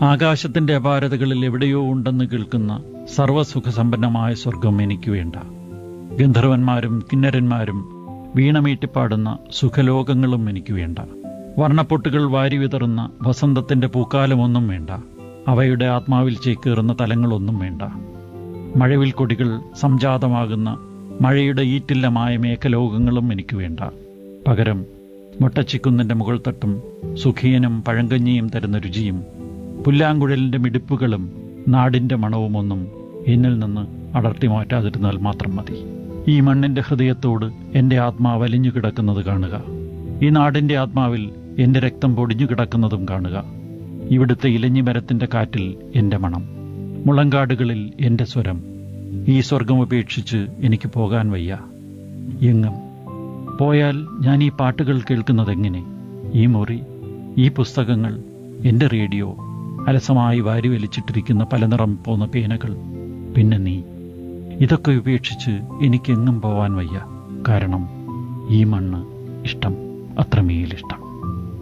ആകാശത്തിന്റെ അപാരതകളിൽ എവിടെയോ ഉണ്ടെന്ന് കേൾക്കുന്ന സർവ്വസുഖസമ്പന്നമായ സ്വർഗം എനിക്ക് വേണ്ട ഗന്ധർവന്മാരും കിന്നരന്മാരും വീണമീട്ടിപ്പാടുന്ന സുഖലോകങ്ങളും എനിക്ക് വേണ്ട വർണ്ണപ്പൊട്ടുകൾ വാരി വിതറുന്ന വസന്തത്തിന്റെ പൂക്കാലമൊന്നും വേണ്ട അവയുടെ ആത്മാവിൽ ചേക്കേറുന്ന തലങ്ങളൊന്നും വേണ്ട മഴവിൽ കൊടികൾ സംജാതമാകുന്ന മഴയുടെ ഈറ്റില്ലമായ മേഘലോകങ്ങളും എനിക്ക് വേണ്ട പകരം മുട്ടച്ചിക്കുന്നിന്റെ മുകൾ തട്ടും സുഖീയനും പഴങ്കഞ്ഞിയും തരുന്ന രുചിയും പുല്ലാങ്കുഴലിന്റെ മിടിപ്പുകളും നാടിന്റെ മണവുമൊന്നും എന്നിൽ നിന്ന് അടർത്തി മാറ്റാതിരുന്നാൽ മാത്രം മതി ഈ മണ്ണിന്റെ ഹൃദയത്തോട് എൻ്റെ ആത്മാവ് അലിഞ്ഞു കിടക്കുന്നത് കാണുക ഈ നാടിന്റെ ആത്മാവിൽ എൻ്റെ രക്തം പൊടിഞ്ഞു കിടക്കുന്നതും കാണുക ഇവിടുത്തെ ഇലഞ്ഞി മരത്തിന്റെ കാറ്റിൽ എൻ്റെ മണം മുളങ്കാടുകളിൽ എൻ്റെ സ്വരം ഈ സ്വർഗം ഉപേക്ഷിച്ച് എനിക്ക് പോകാൻ വയ്യ എങ്ങും പോയാൽ ഞാൻ ഈ പാട്ടുകൾ കേൾക്കുന്നത് എങ്ങനെ ഈ മുറി ഈ പുസ്തകങ്ങൾ എൻ്റെ റേഡിയോ അലസമായി വാരി വലിച്ചിട്ടിരിക്കുന്ന പലനിറം പോന്ന പേനകൾ പിന്നെ നീ ഇതൊക്കെ ഉപേക്ഷിച്ച് എനിക്കെങ്ങും പോവാൻ വയ്യ കാരണം ഈ മണ്ണ് ഇഷ്ടം അത്രമേലിഷ്ടം